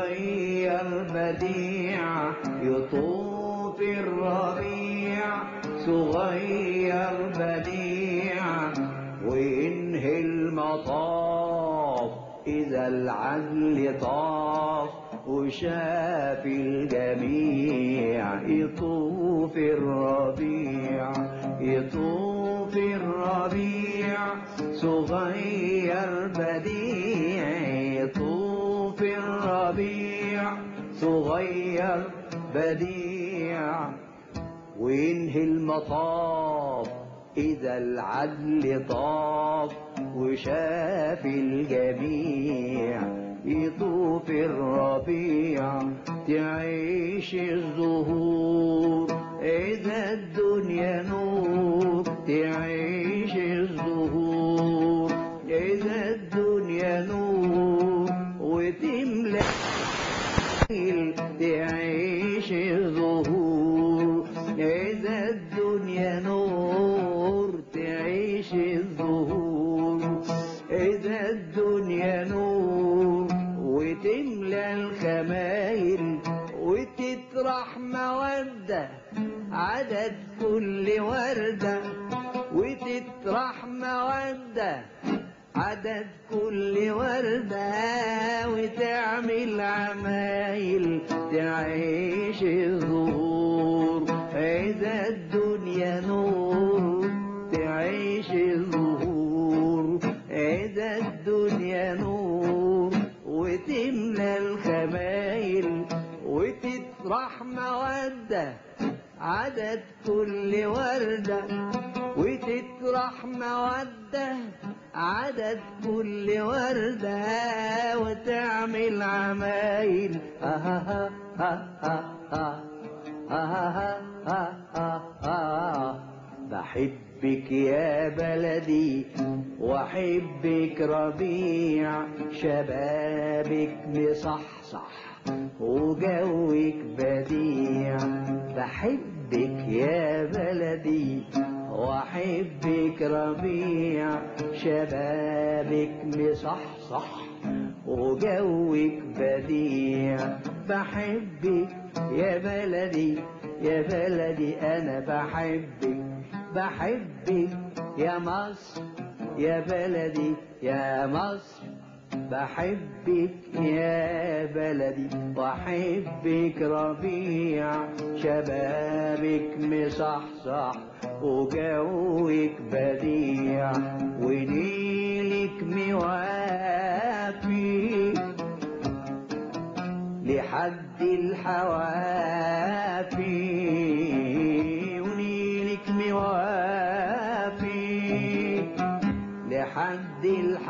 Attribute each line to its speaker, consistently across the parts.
Speaker 1: صغير بديع يطوف الربيع صغير بديع وينهي المطاف إذا العدل طاف وشاف الجميع يطوف الربيع يطوف الربيع صغير بديع يطوف الربيع صغير بديع وينهي المطاف إذا العدل طاف وشاف الجميع يطوف الربيع تعيش الزهور إذا الدنيا نور تعيش الزهور إذا الدنيا نور وتملى الليل تعيش الزهور إذا الدنيا نور تعيش الزهور إذا الدنيا نور وتملى الخمايل وتطرح مودة عدد كل وردة وتطرح مودة عدد كل وردة وتعمل عمايل تعيش الظهور إذا الدنيا نور تعيش الظهور إذا الدنيا نور وتملى الخمايل وتطرح مودة عدد كل وردة وتطرح مودة عدد كل وردة وتعمل عمايل ها ها ها ها ها ها ها ها ها بحبك يا بلدي واحبك ربيع شبابك مصحصح وجوك بديع بحبك يا بلدي واحبك ربيع شبابك مصحصح وجوك بديع بحبك يا بلدي يا بلدي انا بحبك بحبك يا مصر يا بلدي يا مصر بحبك يا بلدي واحبك ربيع شبابك مصحصح وجوك بديع ونيلك موافي لحد الحوافي ونيلك موافي لحد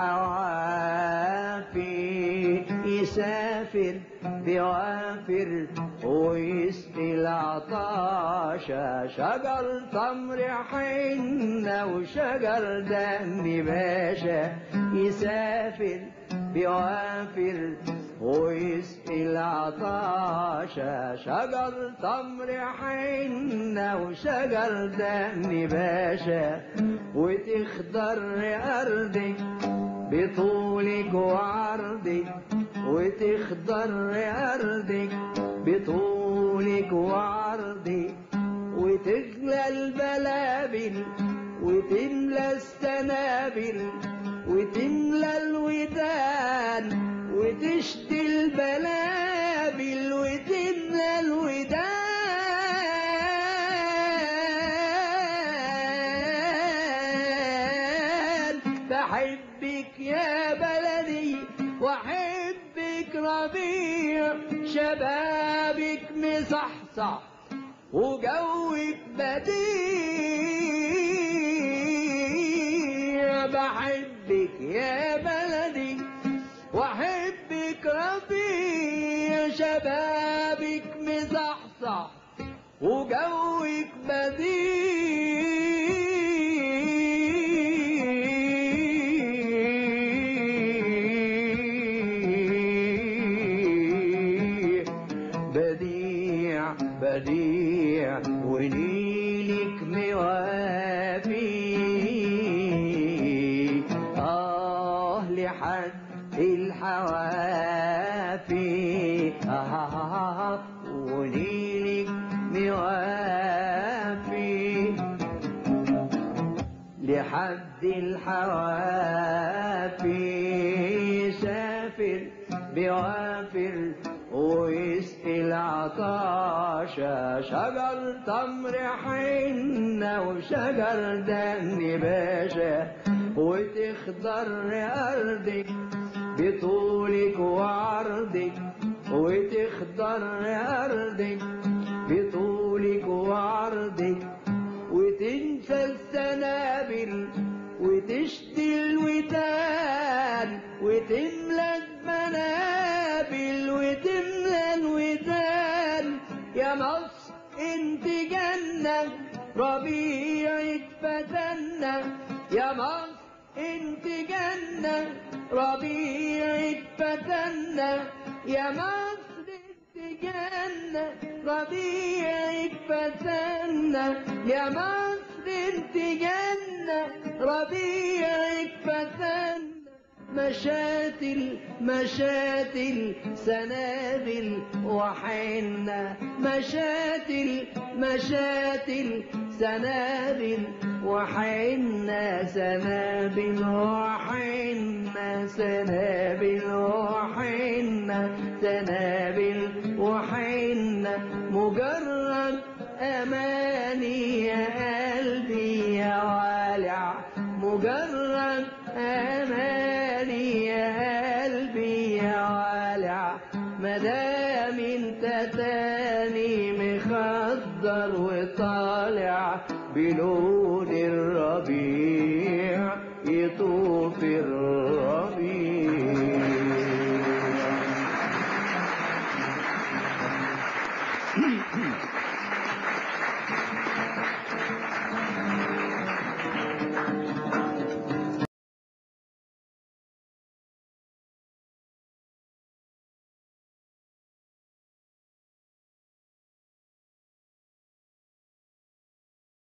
Speaker 1: الحوافي يسافر بوافر ويسقي العطاشة شجر تمر حنة وشجر دم باشا يسافر بوافر ويسقي العطاشة شجر تمر حنة وشجر دم باشا وتخضر أرضك بطولك وعرضك وتخضر أرضك بطولك وعرضك وتغلى البلابل وتملى السنابل وتملى الودان وتشتي البلابل وتملى الودان بحبك يا بلدي واحبك ربيع شبابك مصحصح وجوك بديع بحبك يا بلدي واحبك ربيع شبابك مصحصح وجوك بديع بديع بديع ونيلك موافي آه لحد الحوافي لحد الحوافي سافر بوافر ويسقي العطاشة شجر تمر حنة وشجر دن باشا وتخضر أرضك بطولك وعرضك وتخضر أرضك بطولك وعرضك وتنسى السنابل وتشتي الودان وتملى المنابل وتملى الودان يا مصر انت جنة ربيعك فتنة يا مصر انت جنة ربيعك فتنة يا مصر انت جنة ربيعك فتنة يا مصر انت جنة ربيعك فتنة مشاتل مشاتل سنابل وحنة مشاتل مشاتل سنابل وحنة سنابل وحنة سنابل وحنة سنابل وحنة مجرد أماني يا قلبي يا والع مجرد أماني يا قلبي يا والع مدام انت تاني مخدر وطالع بلون الربيع يطوف الربيع